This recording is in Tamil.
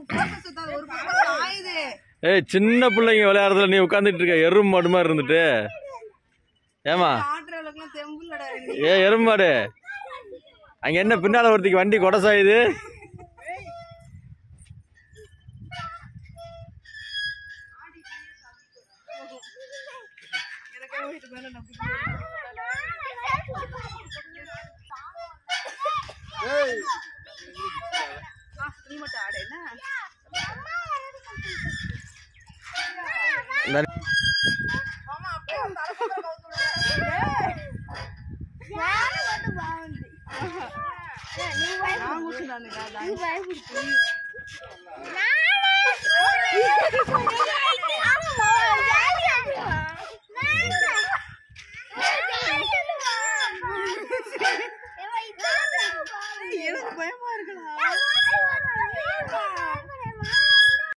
போட்டோ சுத்தாத ஒரு பக்கம் ஆயுது ஏய் சின்ன பிள்ளைங்க விளையாடுறதுல நீ உட்காந்துட்டு இருக்க எறும்பு மாடு மாதிரி இருந்துட்டு ஏமா ஆடுற அளவுக்குலாம் தெம்புலடா ஏ எறும்பாடு அங்க என்ன பின்னால ஒருத்திக்கு வண்டி கொடசாயுது எனக்கே வீட்டு மேல நம்பி ஆ, நீ மட்டும் ஆடு என்ன இந்த- ஆமா அப்படியே அந்த அரைப்பக்கம் கவுத்து விடுறேன். நான் கூட்டு நானுங்க பயப்படுத்தி